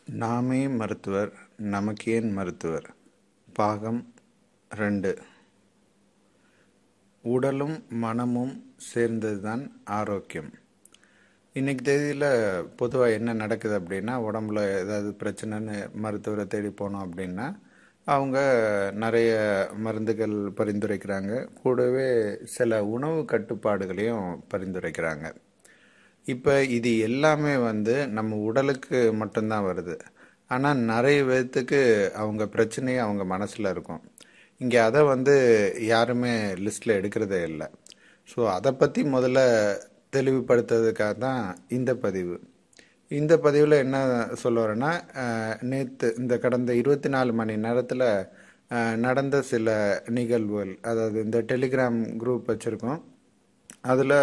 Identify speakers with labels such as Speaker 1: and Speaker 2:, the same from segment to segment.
Speaker 1: நாமே மருத்துவர் நமக்கேன் மருத்துவர் பாகம் ரெண்டு உடலும் மனமும் சேர்ந்ததுதான் ஆரோக்கியம் இன்னைக்கு தேதியில் பொதுவாக என்ன நடக்குது அப்படின்னா உடம்புல ஏதாவது பிரச்சனைன்னு மருத்துவரை தேடி போனோம் அப்படின்னா அவங்க நிறைய மருந்துகள் பரிந்துரைக்கிறாங்க கூடவே சில உணவு கட்டுப்பாடுகளையும் பரிந்துரைக்கிறாங்க இப்போ இது எல்லாமே வந்து நம்ம உடலுக்கு மட்டும்தான் வருது ஆனால் நிறைய பேர்த்துக்கு அவங்க பிரச்சனையே அவங்க மனசில் இருக்கும் இங்கே அதை வந்து யாருமே லிஸ்ட்டில் எடுக்கிறதே இல்லை ஸோ அதை பற்றி முதல்ல தெளிவுபடுத்துறதுக்காக தான் இந்த பதிவு இந்த பதிவில் என்ன சொல்ல வரேன்னா நேற்று இந்த கடந்த இருபத்தி நாலு மணி நேரத்தில் நடந்த சில நிகழ்வுகள் அதாவது இந்த டெலிகிராம் குரூப் வச்சுருக்கோம் அதில்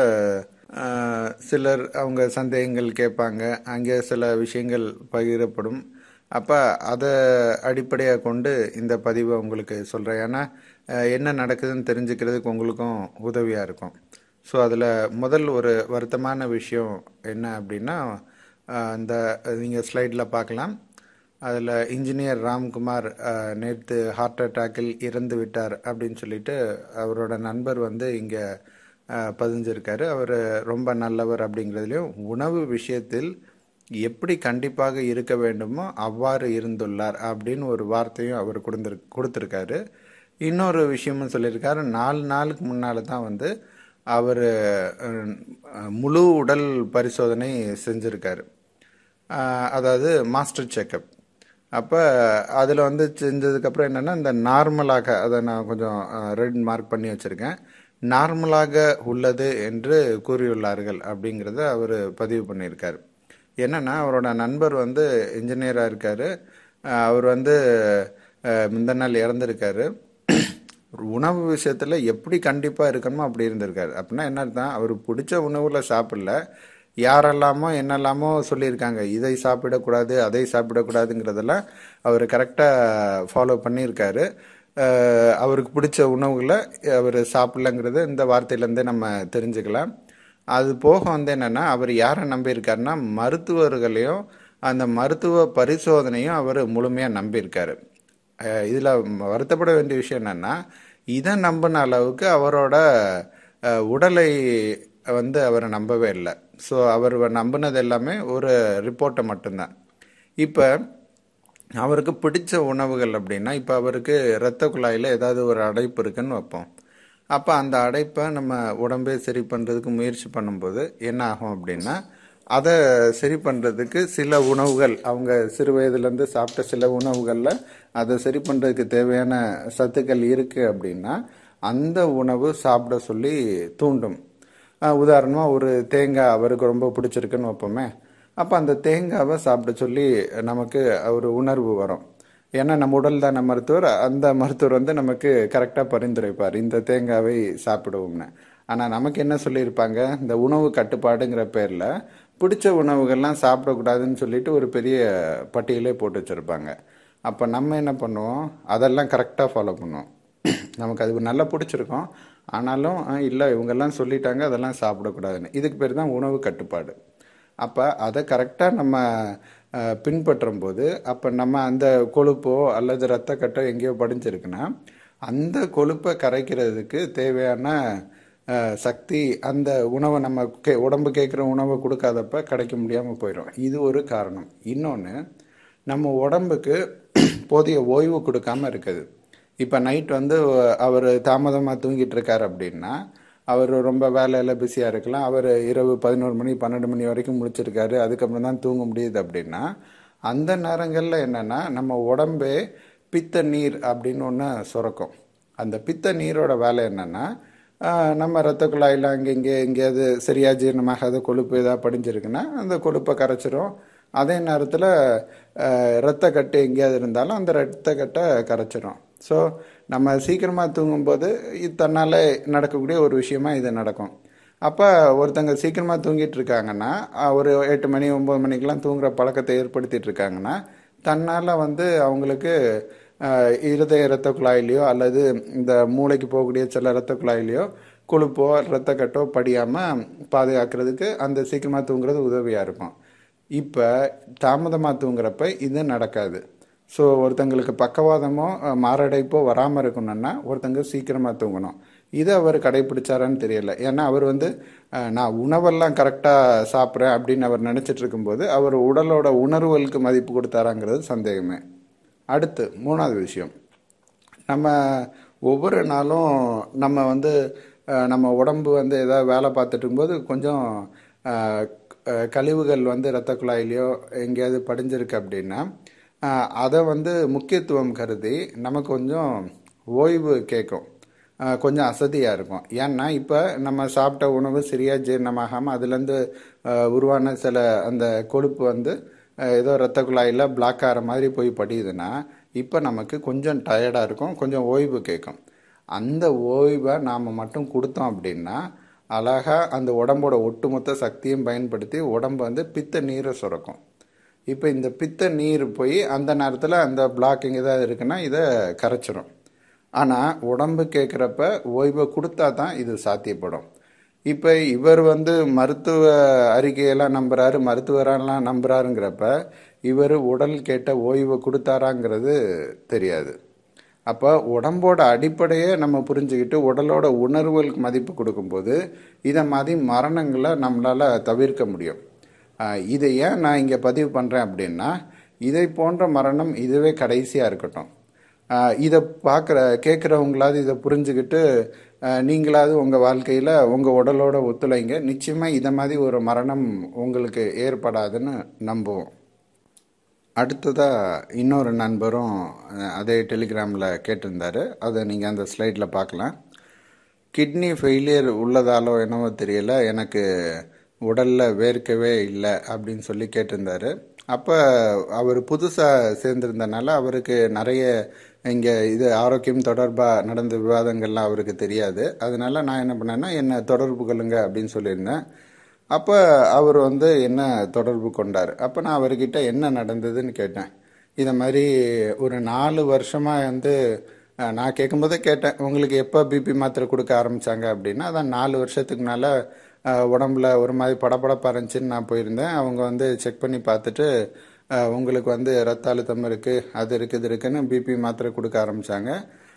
Speaker 1: சிலர் அவங்க சந்தேகங்கள் கேட்பாங்க அங்கே சில விஷயங்கள் பகிரப்படும் அப்போ அதை அடிப்படையாக கொண்டு இந்த பதிவை உங்களுக்கு சொல்கிறேன் ஏன்னா என்ன நடக்குதுன்னு தெரிஞ்சுக்கிறதுக்கு உங்களுக்கும் உதவியாக இருக்கும் ஸோ அதில் முதல் ஒரு வருத்தமான விஷயம் என்ன அப்படின்னா இந்த நீங்கள் ஸ்லைடில் பார்க்கலாம் அதில் இன்ஜினியர் ராம்குமார் நேற்று ஹார்ட் அட்டாக்கில் இறந்து விட்டார் அப்படின்னு சொல்லிட்டு அவரோட நண்பர் வந்து இங்கே பதிஞ்சிருக்காரு அவர் ரொம்ப நல்லவர் அப்படிங்கிறதுலையும் உணவு விஷயத்தில் எப்படி கண்டிப்பாக இருக்க வேண்டுமோ அவ்வாறு இருந்துள்ளார் அப்படின்னு ஒரு வார்த்தையும் அவர் கொடுத்துரு கொடுத்துருக்காரு இன்னொரு விஷயமும் சொல்லியிருக்காரு நாலு நாளுக்கு முன்னால் தான் வந்து அவர் முழு உடல் பரிசோதனை செஞ்சுருக்காரு அதாவது மாஸ்டர் செக்கப் அப்போ அதில் வந்து செஞ்சதுக்கப்புறம் என்னென்னா இந்த நார்மலாக அதை நான் கொஞ்சம் ரெட் மார்க் பண்ணி வச்சுருக்கேன் நார்மலாக உள்ளது என்று கூறியுள்ளார்கள் அப்படிங்கிறத அவர் பதிவு பண்ணியிருக்கார் என்னென்னா அவரோட நண்பர் வந்து இன்ஜினியராக இருக்கார் அவர் வந்து முந்த நாள் இறந்துருக்காரு உணவு விஷயத்தில் எப்படி கண்டிப்பாக இருக்கணுமோ அப்படி இருந்திருக்காரு அப்படின்னா என்ன அர்த்தம் அவர் பிடிச்ச உணவில் சாப்பிடல யாரெல்லாமோ என்னெல்லாமோ சொல்லியிருக்காங்க இதை சாப்பிடக்கூடாது அதை சாப்பிடக்கூடாதுங்கிறதெல்லாம் அவர் கரெக்டாக ஃபாலோ பண்ணியிருக்காரு அவருக்கு பிடிச்ச உணவுகளை அவர் சாப்பிடலங்கிறது இந்த வார்த்தையிலேருந்தே நம்ம தெரிஞ்சுக்கலாம் அது போக வந்து என்னென்னா அவர் யாரை நம்பியிருக்காருன்னா மருத்துவர்களையும் அந்த மருத்துவ பரிசோதனையும் அவர் முழுமையாக நம்பியிருக்காரு இதில் வருத்தப்பட வேண்டிய விஷயம் என்னென்னா இதை நம்பின அளவுக்கு அவரோட உடலை வந்து அவரை நம்பவே இல்லை ஸோ அவர் நம்பினது எல்லாமே ஒரு ரிப்போர்ட்டை மட்டும்தான் இப்போ அவருக்கு பிடிச்ச உணவுகள் அப்படின்னா இப்போ அவருக்கு இரத்த குழாயில் ஏதாவது ஒரு அடைப்பு இருக்குன்னு வைப்போம் அப்போ அந்த அடைப்பை நம்ம உடம்பே சரி பண்ணுறதுக்கு முயற்சி பண்ணும்போது என்ன ஆகும் அப்படின்னா அதை சரி பண்ணுறதுக்கு சில உணவுகள் அவங்க சிறு வயதுலேருந்து சாப்பிட்ட சில உணவுகளில் அதை சரி பண்ணுறதுக்கு தேவையான சத்துக்கள் இருக்குது அப்படின்னா அந்த உணவு சாப்பிட சொல்லி தூண்டும் உதாரணமாக ஒரு தேங்காய் அவருக்கு ரொம்ப பிடிச்சிருக்குன்னு வைப்போமே அப்போ அந்த தேங்காவை சாப்பிட சொல்லி நமக்கு ஒரு உணர்வு வரும் ஏன்னா நம்ம உடல் தான மருத்துவர் அந்த மருத்துவர் வந்து நமக்கு கரெக்டாக பரிந்துரைப்பார் இந்த தேங்காவை சாப்பிடுவோம்னு ஆனால் நமக்கு என்ன சொல்லியிருப்பாங்க இந்த உணவு கட்டுப்பாடுங்கிற பேரில் பிடிச்ச உணவுகள்லாம் சாப்பிடக்கூடாதுன்னு சொல்லிட்டு ஒரு பெரிய பட்டியலே போட்டு வச்சுருப்பாங்க அப்போ நம்ம என்ன பண்ணுவோம் அதெல்லாம் கரெக்டாக ஃபாலோ பண்ணுவோம் நமக்கு அது நல்லா பிடிச்சிருக்கோம் ஆனாலும் இல்லை இவங்கெல்லாம் சொல்லிட்டாங்க அதெல்லாம் சாப்பிடக்கூடாதுன்னு இதுக்கு பேர் தான் உணவு கட்டுப்பாடு அப்போ அதை கரெக்டாக நம்ம பின்பற்றும் போது அப்போ நம்ம அந்த கொழுப்போ அல்லது ரத்த கட்டோ எங்கேயோ படிஞ்சிருக்குன்னா அந்த கொழுப்பை கரைக்கிறதுக்கு தேவையான சக்தி அந்த உணவை நம்ம கே உடம்பு கேட்குற உணவை கொடுக்காதப்ப கிடைக்க முடியாமல் போயிடும் இது ஒரு காரணம் இன்னொன்று நம்ம உடம்புக்கு போதிய ஓய்வு கொடுக்காம இருக்குது இப்போ நைட் வந்து அவர் தாமதமாக தூங்கிட்டு இருக்காரு அப்படின்னா அவர் ரொம்ப வேலையில் பிஸியாக இருக்கலாம் அவர் இரவு பதினோரு மணி பன்னெண்டு மணி வரைக்கும் முடிச்சிருக்காரு அதுக்கப்புறம் தான் தூங்க முடியுது அப்படின்னா அந்த நேரங்களில் என்னென்னா நம்ம உடம்பே பித்த நீர் அப்படின்னு ஒன்று சுரக்கும் அந்த பித்த நீரோட வேலை என்னென்னா நம்ம ரத்த குழாயில் அங்கே இங்கே எங்கேயாவது சரியாக ஜீரணமாகாத கொழுப்பு ஏதாவது படிஞ்சிருக்குன்னா அந்த கொழுப்பை கரைச்சிரும் அதே நேரத்தில் ரத்த கட்டு எங்கேயாவது இருந்தாலும் அந்த ரத்த கட்டை கரைச்சிரும் ஸோ நம்ம சீக்கிரமாக தூங்கும்போது இது தன்னால் நடக்கக்கூடிய ஒரு விஷயமா இது நடக்கும் அப்போ ஒருத்தங்க சீக்கிரமாக தூங்கிட்டு இருக்காங்கன்னா ஒரு எட்டு மணி ஒம்பது மணிக்கெலாம் தூங்குற பழக்கத்தை ஏற்படுத்திட்டு இருக்காங்கன்னா தன்னால் வந்து அவங்களுக்கு இருதய இரத்த குழாயிலையோ அல்லது இந்த மூளைக்கு போகக்கூடிய சில இரத்த குழாயிலையோ கொழுப்போ இரத்த கட்டோ படியாமல் பாதுகாக்கிறதுக்கு அந்த சீக்கிரமாக தூங்குறது உதவியாக இருக்கும் இப்போ தாமதமாக தூங்குறப்ப இது நடக்காது ஸோ ஒருத்தங்களுக்கு பக்கவாதமோ அஹ், மாரடைப்போ வராமல் இருக்கணும்னா ஒருத்தங்க சீக்கிரமாக தூங்கணும் இதை அவர் கடைபிடிச்சாரான்னு தெரியல ஏன்னா அவர் வந்து அஹ், நான் உணவெல்லாம் கரெக்டாக சாப்பிட்றேன் அப்படின்னு அவர் நினச்சிட்டு இருக்கும்போது அவர் உடலோட உணர்வுகளுக்கு மதிப்பு கொடுத்தாராங்கிறது சந்தேகமே அடுத்து மூணாவது விஷயம் நம்ம ஒவ்வொரு நாளும் நம்ம வந்து அஹ், நம்ம உடம்பு வந்து ஏதாவது வேலை பார்த்துட்டு இருக்கும்போது கொஞ்சம் அஹ், அஹ், கழிவுகள் வந்து இரத்த குழாயிலையோ எங்கேயாவது படிஞ்சிருக்கு அப்படின்னா அஹ், அதை வந்து முக்கியத்துவம் கருதி நமக்கு கொஞ்சம் ஓய்வு கேட்கும் அஹ், கொஞ்சம் அசதியாக இருக்கும் ஏன்னா இப்போ நம்ம சாப்பிட்ட உணவு சரியாக ஜீரணமாகாமல் அதுலேருந்து அஹ், உருவான சில அந்த கொழுப்பு வந்து அஹ், ஏதோ ரத்த குழாயில் பிளாக் ஆகிற மாதிரி போய் படியுதுன்னா இப்போ நமக்கு கொஞ்சம் டயர்டாக இருக்கும் கொஞ்சம் ஓய்வு கேட்கும் அந்த ஓய்வை நாம் மட்டும் கொடுத்தோம் அப்படின்னா அழகாக அந்த உடம்போட ஒட்டுமொத்த சக்தியும் பயன்படுத்தி உடம்பு வந்து பித்த நீரை சுரக்கும் இப்போ இந்த பித்த நீர் போய் அந்த நேரத்தில் அந்த பிளாக்கிங் ஏதாவது இருக்குன்னா இதை கரைச்சிரும் ஆனால் உடம்பு கேட்குறப்ப ஓய்வை கொடுத்தா தான் இது சாத்தியப்படும் இப்போ இவர் வந்து மருத்துவ அறிக்கையெல்லாம் நம்புறாரு மருத்துவரெல்லாம் நம்புறாருங்கிறப்ப இவர் உடல் கேட்ட ஓய்வை கொடுத்தாராங்கிறது தெரியாது அப்போ உடம்போட அடிப்படையை நம்ம புரிஞ்சுக்கிட்டு உடலோட உணர்வுகளுக்கு மதிப்பு கொடுக்கும்போது இதை மாதிரி மரணங்களை நம்மளால் தவிர்க்க முடியும் ஆஹ் இதை ஏன் நான் இங்கே பதிவு பண்ணுறேன் அப்படின்னா இதை போன்ற மரணம் இதுவே கடைசியாக இருக்கட்டும் ஆஹ் இதை பார்க்குற கேட்குறவங்களாவது இதை புரிஞ்சுக்கிட்டு ஆஹ் நீங்களாவது உங்கள் வாழ்க்கையில் உங்கள் உடலோட ஒத்துழைங்க நிச்சயமாக இதை மாதிரி ஒரு மரணம் உங்களுக்கு ஏற்படாதுன்னு நம்புவோம் அடுத்ததாக இன்னொரு நண்பரும் அஹ், அதே டெலிகிராமில் கேட்டிருந்தாரு அதை நீங்கள் அந்த ஸ்லைடில் பார்க்கலாம் கிட்னி ஃபெயிலியர் உள்ளதாலோ என்னவோ தெரியல எனக்கு உடலில் வேர்க்கவே இல்லை அப்படின்னு சொல்லி கேட்டிருந்தாரு அப்போ அவர் புதுசாக சேர்ந்திருந்தனால அவருக்கு நிறைய இங்கே இது ஆரோக்கியம் தொடர்பாக நடந்த விவாதங்கள்லாம் அவருக்கு தெரியாது அதனால நான் என்ன பண்ணேன்னா என்னை தொடர்பு கொள்ளுங்க அப்படின்னு சொல்லியிருந்தேன் அப்போ அவர் வந்து என்ன தொடர்பு கொண்டார் அப்போ நான் அவர்கிட்ட என்ன நடந்ததுன்னு கேட்டேன் இதை மாதிரி ஒரு நாலு வருஷமாக வந்து அஹ், நான் கேட்கும்போதே கேட்டேன் உங்களுக்கு எப்போ பிபி மாத்திரை கொடுக்க ஆரம்பிச்சாங்க அப்படின்னா அதான் நாலு வருஷத்துக்கு மேலே உடம்புல ஒரு மாதிரி படபடப்பாக இருந்துச்சுன்னு நான் போயிருந்தேன் அவங்க வந்து செக் பண்ணி பார்த்துட்டு அஹ், உங்களுக்கு வந்து ரத்த அழுத்தம் இருக்குது அது இருக்குது இது இருக்குன்னு பிபி மாத்திரை கொடுக்க ஆரம்பித்தாங்க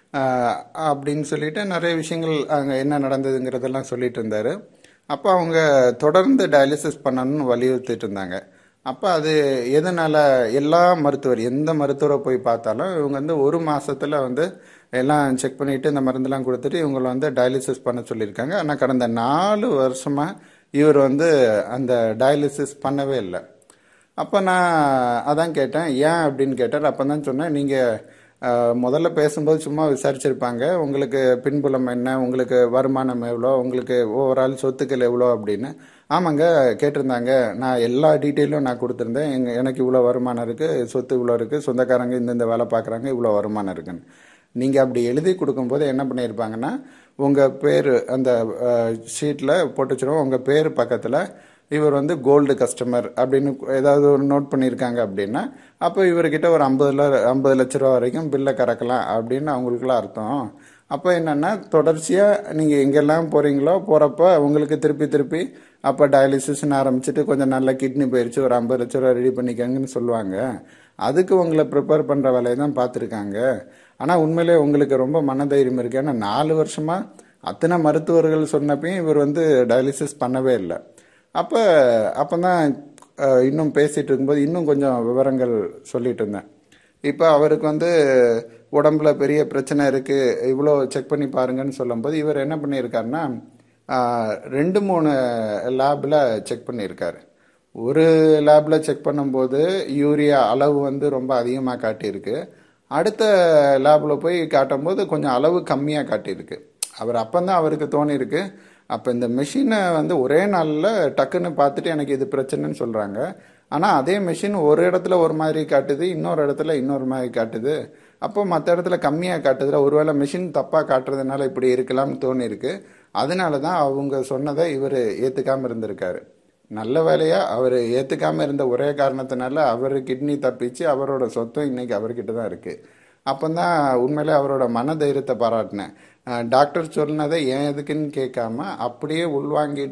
Speaker 1: அப்படின்னு சொல்லிட்டு நிறைய விஷயங்கள் அங்கே என்ன நடந்ததுங்கிறதெல்லாம் சொல்லிட்டு இருந்தாரு அப்போ அவங்க தொடர்ந்து டயாலிசிஸ் பண்ணணும்னு வலியுறுத்திட்டு இருந்தாங்க அப்போ அது எதனால எல்லா மருத்துவர் எந்த மருத்துவரை போய் பார்த்தாலும் இவங்க வந்து ஒரு மாசத்துல வந்து எல்லாம் செக் பண்ணிட்டு இந்த மருந்தெல்லாம் கொடுத்துட்டு இவங்களை வந்து டயாலிசிஸ் பண்ண சொல்லியிருக்காங்க ஆனால் கடந்த நாலு வருஷமா இவர் வந்து அந்த டயாலிசிஸ் பண்ணவே இல்லை அப்போ நான் அதான் கேட்டேன் ஏன் அப்படின்னு கேட்டார் அப்போ தான் சொன்னேன் நீங்கள் முதல்ல பேசும்போது சும்மா விசாரிச்சிருப்பாங்க உங்களுக்கு பின்புலம் என்ன உங்களுக்கு வருமானம் எவ்வளோ உங்களுக்கு ஓவரால் சொத்துக்கள் எவ்வளோ அப்படின்னு ஆமாங்க கேட்டிருந்தாங்க நான் எல்லா டீட்டெயிலும் நான் கொடுத்துருந்தேன் எங்க எனக்கு இவ்வளோ வருமானம் இருக்குது சொத்து இவ்வளோ இருக்குது சொந்தக்காரங்க இந்தந்த வேலை பார்க்குறாங்க இவ்வளோ வருமானம் இருக்குன்னு நீங்கள் அப்படி எழுதி கொடுக்கும்போது என்ன பண்ணியிருப்பாங்கன்னா உங்கள் பேர் அந்த ஷீட்டில் போட்டு வச்சிருவோம் உங்கள் பேர் பக்கத்தில் இவர் வந்து கோல்டு கஸ்டமர் அப்படின்னு ஏதாவது ஒரு நோட் பண்ணியிருக்காங்க அப்படின்னா அப்போ இவர்கிட்ட ஒரு ஐம்பதுல ஐம்பது லட்ச ரூபா வரைக்கும் பில்லை கறக்கலாம் அப்படின்னு அவங்களுக்குலாம் அர்த்தம் அப்போ என்னென்னா தொடர்ச்சியாக நீங்கள் எங்கெல்லாம் போகிறீங்களோ போகிறப்ப உங்களுக்கு திருப்பி திருப்பி அப்போ டயாலிசிஸ்னு ஆரம்பிச்சுட்டு கொஞ்சம் நல்ல கிட்னி போயிடுச்சு ஒரு ஐம்பது லட்ச ரூபா ரெடி பண்ணிக்கங்கன்னு சொல்லுவாங்க அதுக்கு உங்களை ப்ரிப்பேர் பண்ணுற வேலையை தான் பார்த்துருக்காங்க ஆனால் உண்மையிலே உங்களுக்கு ரொம்ப மனதைரியம் இருக்கு ஏன்னா நாலு வருஷமாக அத்தனை மருத்துவர்கள் சொன்னப்பையும் இவர் வந்து டயாலிசிஸ் பண்ணவே இல்லை அப்போ அப்போ தான் இன்னும் பேசிகிட்டு இருக்கும்போது இன்னும் கொஞ்சம் விவரங்கள் சொல்லிட்டு இருந்தேன் இப்போ அவருக்கு வந்து உடம்புல பெரிய பிரச்சனை இருக்குது இவ்வளோ செக் பண்ணி பாருங்கன்னு சொல்லும்போது இவர் என்ன பண்ணியிருக்காருன்னா ஆஹ், ரெண்டு மூணு லேபில் செக் பண்ணியிருக்காரு ஒரு லேபில் செக் பண்ணும்போது யூரியா அளவு வந்து ரொம்ப அதிகமாக காட்டியிருக்கு அடுத்த லேபில் போய் காட்டும்போது கொஞ்சம் அளவு கம்மியாக காட்டியிருக்கு அவர் அப்பந்தான் அவருக்கு தோணியிருக்கு அப்போ இந்த மெஷினை வந்து ஒரே நாளில் டக்குன்னு பார்த்துட்டு எனக்கு இது பிரச்சனைன்னு சொல்கிறாங்க ஆனால் அதே மெஷின் ஒரு இடத்துல ஒரு மாதிரி காட்டுது இன்னொரு இடத்துல இன்னொரு மாதிரி காட்டுது அப்போ மற்ற இடத்துல கம்மியாக காட்டுதுல ஒருவேளை மிஷின் தப்பாக காட்டுறதுனால இப்படி இருக்கலாம்னு தோணியிருக்கு அதனால தான் அவங்க சொன்னதை இவர் ஏற்றுக்காமல் இருந்திருக்காரு நல்ல வேலையா அவர் ஏற்றுக்காமல் இருந்த ஒரே காரணத்தினால அவர் கிட்னி தப்பிச்சு அவரோட சொத்தும் இன்னைக்கு அவர்கிட்ட தான் இருக்குது அப்போதான் உண்மையிலே அவரோட மன தைரியத்தை பாராட்டினேன் அஹ் டாக்டர் சொன்னதை ஏன் எதுக்குன்னு கேட்காம அப்படியே உள்வாங்கிட்டு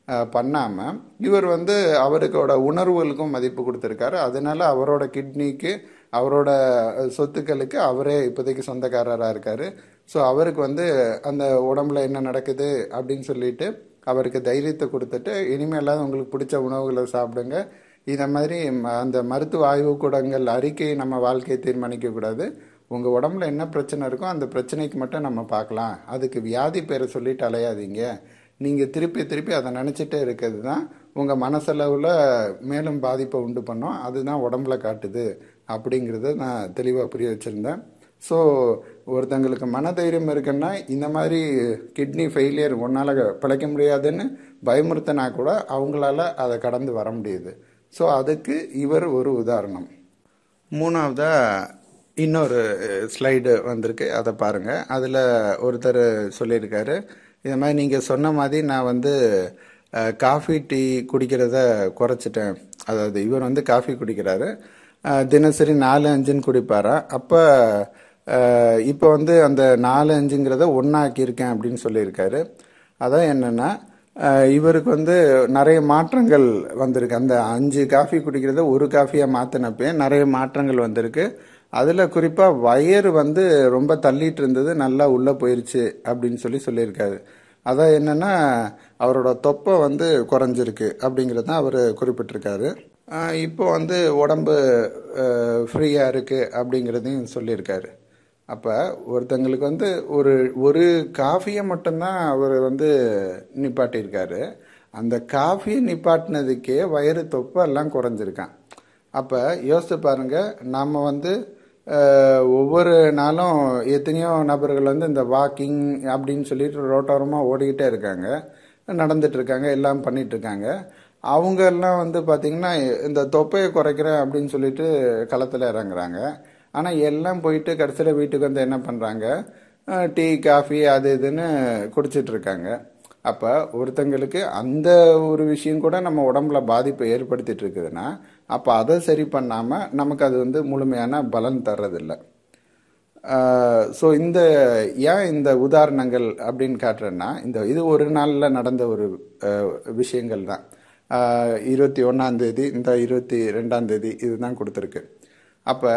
Speaker 1: பண்ணாமல் இவர் வந்து அவருக்கோட உணர்வுகளுக்கும் மதிப்பு கொடுத்துருக்காரு அதனால அவரோட கிட்னிக்கு அவரோட சொத்துக்களுக்கு அவரே இப்போதைக்கு சொந்தக்காரராக இருக்காரு ஸோ அவருக்கு வந்து அந்த உடம்புல என்ன நடக்குது அப்படின்னு சொல்லிட்டு அவருக்கு தைரியத்தை கொடுத்துட்டு இனிமேலாவது உங்களுக்கு பிடிச்ச உணவுகளை சாப்பிடுங்க இதை மாதிரி அந்த மருத்துவ ஆய்வுக்கூடங்கள் அறிக்கையை நம்ம வாழ்க்கையை தீர்மானிக்கக்கூடாது உங்கள் உடம்புல என்ன பிரச்சனை இருக்கோ அந்த பிரச்சனைக்கு மட்டும் நம்ம பார்க்கலாம் அதுக்கு வியாதி பேரை சொல்லிட்டு அலையாதீங்க நீங்கள் திருப்பி திருப்பி அதை நினச்சிட்டே இருக்கிறது தான் உங்கள் மனசளவில் மேலும் பாதிப்பை உண்டு பண்ணோம் அதுதான் உடம்புல காட்டுது அப்படிங்கிறத நான் தெளிவாக புரிய வச்சுருந்தேன் ஸோ ஒருத்தங்களுக்கு மனதைரியம் இருக்குன்னா இந்த மாதிரி கிட்னி ஃபெயிலியர் ஒன்றால் பிழைக்க முடியாதுன்னு பயமுறுத்தினா கூட அவங்களால அதை கடந்து வர முடியுது ஸோ அதுக்கு இவர் ஒரு உதாரணம் மூணாவதாக இன்னொரு ஸ்லைடு வந்திருக்கு அதை பாருங்கள் அதில் ஒருத்தர் சொல்லியிருக்காரு இது மாதிரி நீங்கள் சொன்ன மாதிரி நான் வந்து காஃபி டீ குடிக்கிறத குறைச்சிட்டேன் அதாவது இவர் வந்து காஃபி குடிக்கிறாரு தினசரி நாலு அஞ்சுன்னு குடிப்பாரா அப்போ இப்போ வந்து அந்த நாலு அஞ்சுங்கிறத ஒன்றாக்கியிருக்கேன் அப்படின்னு சொல்லியிருக்காரு அதான் என்னென்னா இவருக்கு வந்து நிறைய மாற்றங்கள் வந்திருக்கு அந்த அஞ்சு காஃபி குடிக்கிறத ஒரு காஃபியாக மாற்றினப்பே நிறைய மாற்றங்கள் வந்திருக்கு அதில் குறிப்பாக வயர் வந்து ரொம்ப தள்ளிட்டு இருந்தது நல்லா உள்ளே போயிருச்சு அப்படின்னு சொல்லி சொல்லியிருக்காரு அதான் என்னென்னா அவரோட தொப்பை வந்து குறைஞ்சிருக்கு அப்படிங்கிறது தான் அவர் குறிப்பிட்டிருக்காரு இப்போ வந்து உடம்பு ஃப்ரீயாக இருக்குது அப்படிங்கிறதையும் சொல்லியிருக்காரு அப்போ ஒருத்தங்களுக்கு வந்து ஒரு ஒரு காஃபியை மட்டும்தான் அவர் வந்து நிப்பாட்டியிருக்காரு அந்த காஃபியை நிப்பாட்டினதுக்கே வயிறு தொப்பை எல்லாம் குறைஞ்சிருக்கான் அப்போ யோசித்து பாருங்கள் நாம் வந்து ஒவ்வொரு நாளும் எத்தனையோ நபர்கள் வந்து இந்த வாக்கிங் அப்படின்னு சொல்லிட்டு ரோட்டோரமாக ஓடிக்கிட்டே இருக்காங்க நடந்துட்டு இருக்காங்க எல்லாம் பண்ணிட்டு இருக்காங்க அவங்க எல்லாம் வந்து பார்த்திங்கன்னா இந்த தொப்பையை குறைக்கிறேன் அப்படின்னு சொல்லிட்டு களத்தில் இறங்குறாங்க ஆனால் எல்லாம் போயிட்டு கடைசியில் வீட்டுக்கு வந்து என்ன பண்ணுறாங்க டீ காஃபி அது இதுன்னு குடிச்சிட்டு இருக்காங்க அப்போ ஒருத்தங்களுக்கு அந்த ஒரு விஷயம் கூட நம்ம உடம்புல பாதிப்பை ஏற்படுத்திட்டு இருக்குதுன்னா அப்போ அதை சரி பண்ணாமல் நமக்கு அது வந்து முழுமையான பலன் தர்றதில்லை ஸோ இந்த ஏன் இந்த உதாரணங்கள் அப்படின்னு காட்டுறேன்னா இந்த இது ஒரு நாளில் நடந்த ஒரு விஷயங்கள் தான் இருபத்தி ஒன்றாந்தேதி இந்த இருபத்தி ரெண்டாந்தேதி இதுதான் கொடுத்துருக்கு அப்போ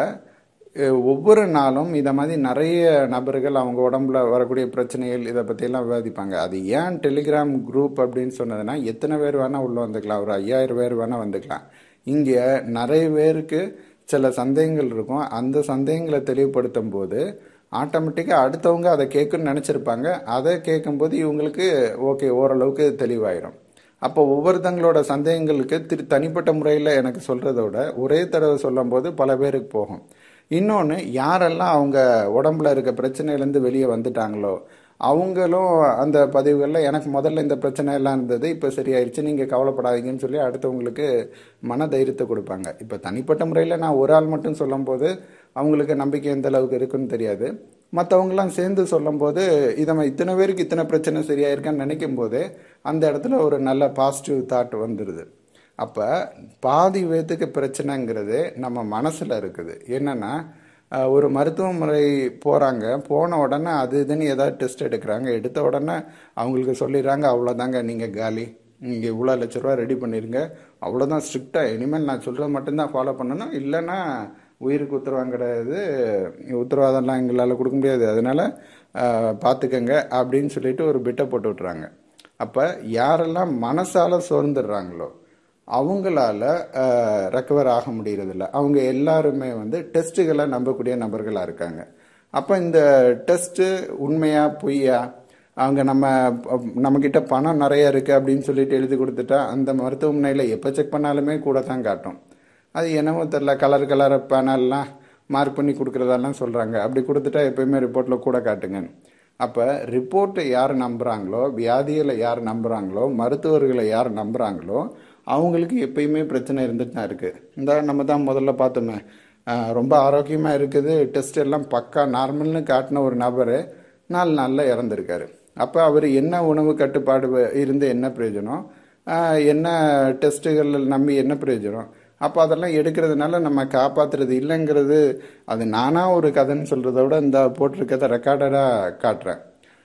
Speaker 1: ஒவ்வொரு நாளும் இதை மாதிரி நிறைய நபர்கள் அவங்க உடம்புல வரக்கூடிய பிரச்சனைகள் இதை பற்றியெல்லாம் விவாதிப்பாங்க அது ஏன் டெலிகிராம் குரூப் அப்படின்னு சொன்னதுன்னா எத்தனை பேர் வேணால் உள்ளே வந்துக்கலாம் ஒரு ஐயாயிரம் பேர் வேணால் வந்துக்கலாம் இங்கே நிறைய பேருக்கு சில சந்தேகங்கள் இருக்கும் அந்த சந்தேகங்களை தெளிவுபடுத்தும் போது ஆட்டோமேட்டிக்காக அடுத்தவங்க அதை கேட்குன்னு நினச்சிருப்பாங்க அதை கேட்கும்போது இவங்களுக்கு ஓகே ஓரளவுக்கு தெளிவாயிரும் அப்போ ஒவ்வொருத்தங்களோட சந்தேகங்களுக்கு திரு தனிப்பட்ட முறையில் எனக்கு சொல்கிறதோட ஒரே தடவை சொல்லும் போது பல பேருக்கு போகும் இன்னொன்று யாரெல்லாம் அவங்க உடம்புல இருக்க பிரச்சனையிலேருந்து வெளியே வந்துட்டாங்களோ அவங்களும் அந்த பதிவுகளில் எனக்கு முதல்ல இந்த பிரச்சனை எல்லாம் இருந்தது இப்போ சரியாயிருச்சு நீங்கள் கவலைப்படாதீங்கன்னு சொல்லி அடுத்தவங்களுக்கு மன தைரியத்தை கொடுப்பாங்க இப்போ தனிப்பட்ட முறையில் நான் ஒரு ஆள் மட்டும் சொல்லும்போது அவங்களுக்கு நம்பிக்கை எந்த அளவுக்கு இருக்குன்னு தெரியாது மற்றவங்களாம் சேர்ந்து சொல்லும்போது இதை இத்தனை பேருக்கு இத்தனை பிரச்சனை சரியாயிருக்கான்னு நினைக்கும் போது அந்த இடத்துல ஒரு நல்ல பாசிட்டிவ் தாட் வந்துடுது அப்போ பாதி பேத்துக்கு பிரச்சனைங்கிறது நம்ம மனசில் இருக்குது என்னென்னா ஒரு மருத்துவ முறை போகிறாங்க போன உடனே அது இதுன்னு ஏதாவது டெஸ்ட் எடுக்கிறாங்க எடுத்த உடனே அவங்களுக்கு சொல்லிடுறாங்க அவ்வளோதாங்க நீங்கள் காலி நீங்கள் இவ்வளோ லட்ச ரூபா ரெடி பண்ணிடுங்க அவ்வளோதான் ஸ்ட்ரிக்டாக இனிமேல் நான் சொல்கிறது மட்டும்தான் ஃபாலோ பண்ணணும் இல்லைன்னா உயிருக்கு உத்தரவாதம் கிடையாது உத்தரவாதம்லாம் எங்களால் கொடுக்க முடியாது அதனால் பார்த்துக்கங்க அப்படின்னு சொல்லிட்டு ஒரு பிட்டை போட்டு விட்றாங்க அப்போ யாரெல்லாம் மனசால் சோர்ந்துடுறாங்களோ அவங்களால ரெக்கவர் ஆக முடியறதில்ல அவங்க எல்லாருமே வந்து டெஸ்ட்டுகளை நம்பக்கூடிய நபர்களாக இருக்காங்க அப்போ இந்த டெஸ்ட்டு உண்மையா பொய்யா அவங்க நம்ம நம்மக்கிட்ட பணம் நிறைய இருக்குது அப்படின்னு சொல்லிட்டு எழுதி கொடுத்துட்டா அந்த மருத்துவமனையில் எப்போ செக் பண்ணாலுமே கூட தான் காட்டும் அது என்னவோ தெரில கலர் கலர் பேனல்லாம் மார்க் பண்ணி கொடுக்குறதெல்லாம் சொல்கிறாங்க அப்படி கொடுத்துட்டா எப்பயுமே ரிப்போர்ட்டில் கூட காட்டுங்க அப்போ ரிப்போர்ட்டை யார் நம்புகிறாங்களோ வியாதிகளை யார் நம்புகிறாங்களோ மருத்துவர்களை யார் நம்புகிறாங்களோ அவங்களுக்கு எப்பயுமே பிரச்சனை இருந்துட்டு தான் இருக்குது இந்த நம்ம தான் முதல்ல பார்த்தோமே ரொம்ப ஆரோக்கியமாக இருக்குது டெஸ்ட் எல்லாம் பக்கா நார்மல்னு காட்டின ஒரு நபர் நாலு நாளில் இறந்துருக்காரு அப்போ அவர் என்ன உணவு கட்டுப்பாடு இருந்து என்ன பிரயோஜனம் என்ன டெஸ்ட்டுகள் நம்பி என்ன பிரயோஜனம் அப்போ அதெல்லாம் எடுக்கிறதுனால நம்ம காப்பாற்றுறது இல்லைங்கிறது அது நானாக ஒரு கதைன்னு சொல்கிறத விட இந்த போட்டிருக்கதை ரெக்கார்டடாக காட்டுறேன்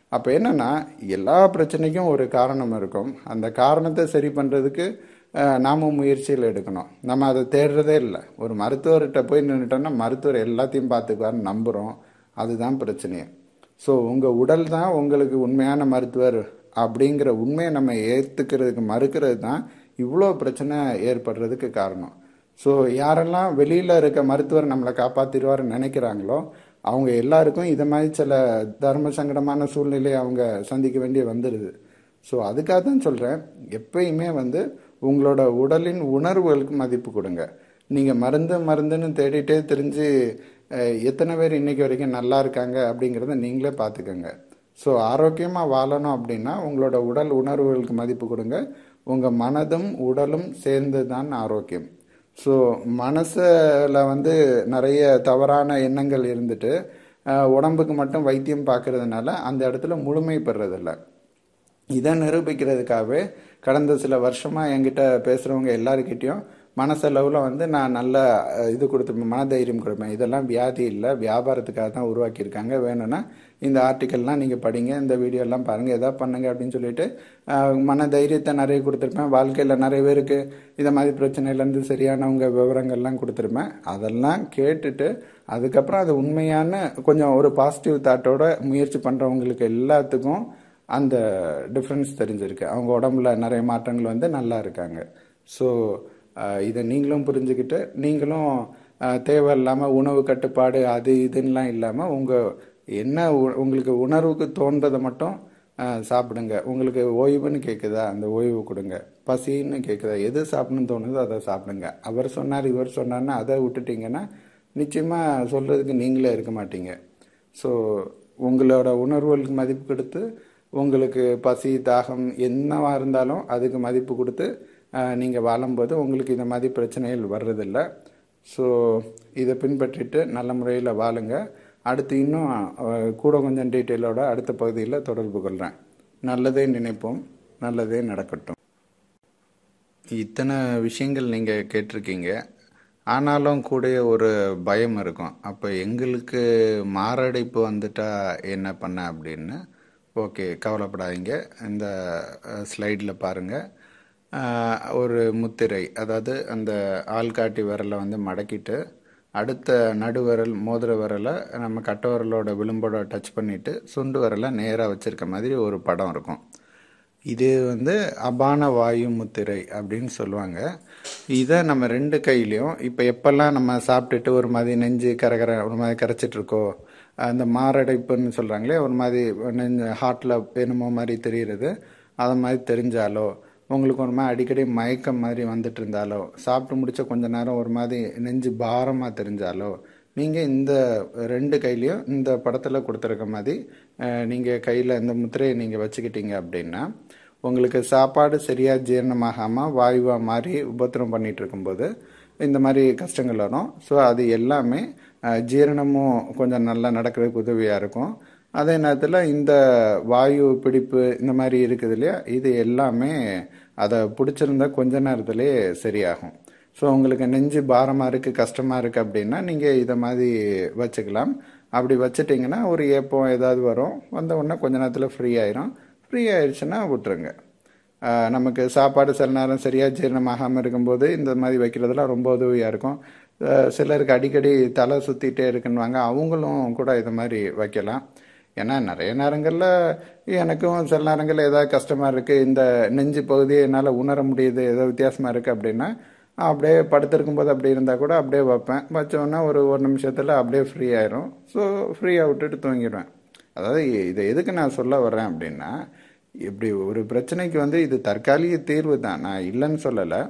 Speaker 1: அப்போ என்னன்னா எல்லா பிரச்சனைக்கும் ஒரு காரணம் இருக்கும் அந்த காரணத்தை சரி பண்ணுறதுக்கு நாம முயற்சியில் எடுக்கணும் நம்ம அதை தேடுறதே இல்லை ஒரு மருத்துவர்கிட்ட போய் நின்றுட்டோம்னா மருத்துவர் எல்லாத்தையும் பார்த்துக்குவாருன்னு நம்புகிறோம் அதுதான் பிரச்சனையே ஸோ உங்கள் உடல் தான் உங்களுக்கு உண்மையான மருத்துவர் அப்படிங்கிற உண்மையை நம்ம ஏற்றுக்கிறதுக்கு மறுக்கிறது தான் இவ்வளோ பிரச்சனை ஏற்படுறதுக்கு காரணம் ஸோ யாரெல்லாம் வெளியில் இருக்க மருத்துவர் நம்மளை காப்பாற்றிடுவார்னு நினைக்கிறாங்களோ அவங்க எல்லாருக்கும் இதை மாதிரி சில தர்ம சங்கடமான சூழ்நிலையை அவங்க சந்திக்க வேண்டிய வந்துடுது ஸோ அதுக்காக தான் சொல்கிறேன் எப்பயுமே வந்து உங்களோட உடலின் உணர்வுகளுக்கு மதிப்பு கொடுங்க நீங்கள் மருந்து மருந்துன்னு தேடிட்டே தெரிஞ்சு எத்தனை பேர் இன்னைக்கு வரைக்கும் நல்லா இருக்காங்க அப்படிங்கிறத நீங்களே பார்த்துக்கோங்க ஸோ ஆரோக்கியமாக வாழணும் அப்படின்னா உங்களோட உடல் உணர்வுகளுக்கு மதிப்பு கொடுங்க உங்கள் மனதும் உடலும் சேர்ந்து தான் ஆரோக்கியம் ஸோ மனசில் வந்து நிறைய தவறான எண்ணங்கள் இருந்துட்டு உடம்புக்கு மட்டும் வைத்தியம் பார்க்கறதுனால அந்த இடத்துல முழுமை பெறதில்லை இதை நிரூபிக்கிறதுக்காகவே கடந்த சில வருஷமாக என்கிட்ட பேசுகிறவங்க எல்லாருக்கிட்டையும் மனசளவில் வந்து நான் நல்ல இது கொடுத்துருப்பேன் மனதைரியம் கொடுப்பேன் இதெல்லாம் வியாதி இல்லை வியாபாரத்துக்காக தான் உருவாக்கியிருக்காங்க வேணும்னா இந்த ஆர்டிக்கல்லாம் நீங்கள் படிங்க இந்த வீடியோலாம் பாருங்கள் எதாவது பண்ணுங்க அப்படின்னு சொல்லிட்டு மன தைரியத்தை நிறைய கொடுத்துருப்பேன் வாழ்க்கையில் நிறைய பேருக்கு இந்த மாதிரி பிரச்சனையிலேருந்து சரியானவங்க விவரங்கள்லாம் கொடுத்துருப்பேன் அதெல்லாம் கேட்டுட்டு அதுக்கப்புறம் அது உண்மையான கொஞ்சம் ஒரு பாசிட்டிவ் தாட்டோட முயற்சி பண்ணுறவங்களுக்கு எல்லாத்துக்கும் அந்த டிஃப்ரென்ஸ் தெரிஞ்சிருக்கு அவங்க உடம்புல நிறைய மாற்றங்கள் வந்து நல்லா இருக்காங்க ஸோ இதை நீங்களும் புரிஞ்சுக்கிட்டு நீங்களும் தேவையில்லாமல் உணவு கட்டுப்பாடு அது இதுன்னெலாம் இல்லாமல் உங்கள் என்ன உங்களுக்கு உணர்வுக்கு தோன்றதை மட்டும் சாப்பிடுங்க உங்களுக்கு ஓய்வுன்னு கேட்குதா அந்த ஓய்வு கொடுங்க பசின்னு கேட்குதா எது சாப்பிடணும்னு தோணுதோ அதை சாப்பிடுங்க அவர் சொன்னார் இவர் சொன்னார்னு அதை விட்டுட்டிங்கன்னா நிச்சயமாக சொல்கிறதுக்கு நீங்களே இருக்க மாட்டீங்க ஸோ உங்களோட உணர்வுகளுக்கு மதிப்பு கொடுத்து உங்களுக்கு பசி தாகம் என்னவா இருந்தாலும் அதுக்கு மதிப்பு கொடுத்து நீங்கள் வாழும்போது உங்களுக்கு இந்த மாதிரி பிரச்சனைகள் வர்றதில்ல ஸோ இதை பின்பற்றிட்டு நல்ல முறையில் வாழுங்க அடுத்து இன்னும் கூட கொஞ்சம் டீட்டெயிலோட அடுத்த பகுதியில் தொடர்பு கொள்கிறேன் நல்லதே நினைப்போம் நல்லதே நடக்கட்டும் இத்தனை விஷயங்கள் நீங்கள் கேட்டிருக்கீங்க ஆனாலும் கூட ஒரு பயம் இருக்கும் அப்போ எங்களுக்கு மாரடைப்பு வந்துட்டா என்ன பண்ண அப்படின்னு ஓகே கவலைப்படாதீங்க இந்த ஸ்லைடில் பாருங்கள் ஒரு முத்திரை அதாவது அந்த ஆள்காட்டி விரலை வந்து மடக்கிட்டு அடுத்த நடுவிரல் மோதிர விரலை நம்ம கட்ட விரலோட விளிம்போட டச் பண்ணிவிட்டு சுண்டு விரலை நேராக வச்சுருக்க மாதிரி ஒரு படம் இருக்கும் இது வந்து அபான வாயு முத்திரை அப்படின்னு சொல்லுவாங்க இதை நம்ம ரெண்டு கையிலையும் இப்போ எப்பெல்லாம் நம்ம சாப்பிட்டுட்டு ஒரு மாதிரி நெஞ்சு கரகர ஒரு மாதிரி கரைச்சிட்ருக்கோ அந்த மாரடைப்புன்னு சொல்கிறாங்களே ஒரு மாதிரி நெஞ்சு ஹார்ட்டில் என்னமோ மாதிரி தெரிகிறது அது மாதிரி தெரிஞ்சாலோ உங்களுக்கு ஒரு மாதிரி அடிக்கடி மயக்கம் மாதிரி வந்துட்டு இருந்தாலோ சாப்பிட்டு முடிச்ச கொஞ்ச நேரம் ஒரு மாதிரி நெஞ்சு பாரமாக தெரிஞ்சாலோ நீங்கள் இந்த ரெண்டு கையிலையும் இந்த படத்தில் கொடுத்துருக்க மாதிரி நீங்கள் கையில் இந்த முத்திரையை நீங்கள் வச்சுக்கிட்டீங்க அப்படின்னா உங்களுக்கு சாப்பாடு சரியாக ஜீரணமாகாமல் வாயுவாக மாறி உபத்திரம் பண்ணிகிட்டு இருக்கும்போது இந்த மாதிரி கஷ்டங்கள் வரும் ஸோ அது எல்லாமே ஜீரணமும் கொஞ்சம் நல்லா நடக்கிறதுக்கு உதவியாக இருக்கும் அதே நேரத்தில் இந்த வாயு பிடிப்பு இந்த மாதிரி இருக்குது இல்லையா இது எல்லாமே அதை பிடிச்சிருந்தா கொஞ்ச நேரத்துலேயே சரியாகும் ஸோ உங்களுக்கு நெஞ்சு பாரமாக இருக்குது கஷ்டமாக இருக்குது அப்படின்னா நீங்கள் இதை மாதிரி வச்சுக்கலாம் அப்படி வச்சுட்டிங்கன்னா ஒரு ஏப்பம் ஏதாவது வரும் வந்த உடனே கொஞ்ச நேரத்தில் ஃப்ரீ ஆயிரும் ஃப்ரீ ஆயிடுச்சுன்னா விட்டுருங்க நமக்கு சாப்பாடு சில நேரம் சரியாக ஜீரணமாகாமல் இருக்கும்போது இந்த மாதிரி வைக்கிறதுலாம் ரொம்ப உதவியாக இருக்கும் சிலருக்கு அடிக்கடி தலை சுற்றிட்டே இருக்குன்னுவாங்க அவங்களும் கூட இது மாதிரி வைக்கலாம் ஏன்னா நிறைய நேரங்களில் எனக்கும் சில நேரங்களில் ஏதாவது கஷ்டமாக இருக்குது இந்த நெஞ்சு பகுதியை என்னால் உணர முடியுது ஏதோ வித்தியாசமாக இருக்குது அப்படின்னா அப்படியே படுத்திருக்கும் போது அப்படி இருந்தால் கூட அப்படியே வைப்பேன் வச்சோன்னா ஒரு ஒரு நிமிஷத்தில் அப்படியே ஃப்ரீ ஆயிரும் ஸோ ஃப்ரீயாக விட்டுட்டு தூங்கிடுவேன் அதாவது இதை எதுக்கு நான் சொல்ல வர்றேன் அப்படின்னா இப்படி ஒரு பிரச்சனைக்கு வந்து இது தற்காலிக தீர்வு தான் நான் இல்லைன்னு சொல்லலை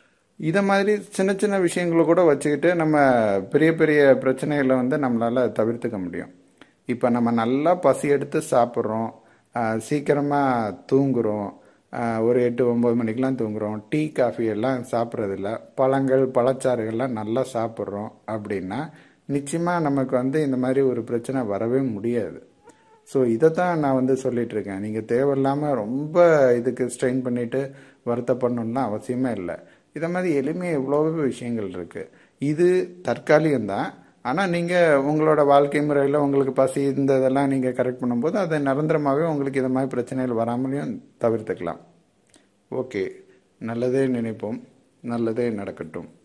Speaker 1: இதை மாதிரி சின்ன சின்ன விஷயங்களை கூட வச்சுக்கிட்டு நம்ம பெரிய பெரிய பிரச்சனைகளை வந்து நம்மளால் தவிர்த்துக்க முடியும் இப்போ நம்ம நல்லா பசி எடுத்து சாப்பிட்றோம் சீக்கிரமாக தூங்குகிறோம் ஒரு எட்டு ஒம்பது மணிக்கெலாம் தூங்குகிறோம் டீ காஃபி எல்லாம் சாப்பிட்றதில்ல பழங்கள் பழச்சாறுகள்லாம் நல்லா சாப்பிட்றோம் அப்படின்னா நிச்சயமாக நமக்கு வந்து இந்த மாதிரி ஒரு பிரச்சனை வரவே முடியாது ஸோ இதை தான் நான் வந்து சொல்லிட்டு இருக்கேன் நீங்கள் தேவையில்லாமல் ரொம்ப இதுக்கு ஸ்ட்ரெயின் பண்ணிட்டு வருத்தப்படணும்லாம் அவசியமே இல்லை இதை மாதிரி எளிமையாக எவ்வளவோ விஷயங்கள் இருக்குது இது தற்காலிகம்தான் ஆனால் நீங்கள் உங்களோட வாழ்க்கை முறையில் உங்களுக்கு பசி இந்த இதெல்லாம் நீங்கள் கரெக்ட் பண்ணும்போது அதை நிரந்தரமாகவே உங்களுக்கு இது மாதிரி பிரச்சனைகள் வராமலையும் தவிர்த்துக்கலாம் ஓகே நல்லதே நினைப்போம் நல்லதே நடக்கட்டும்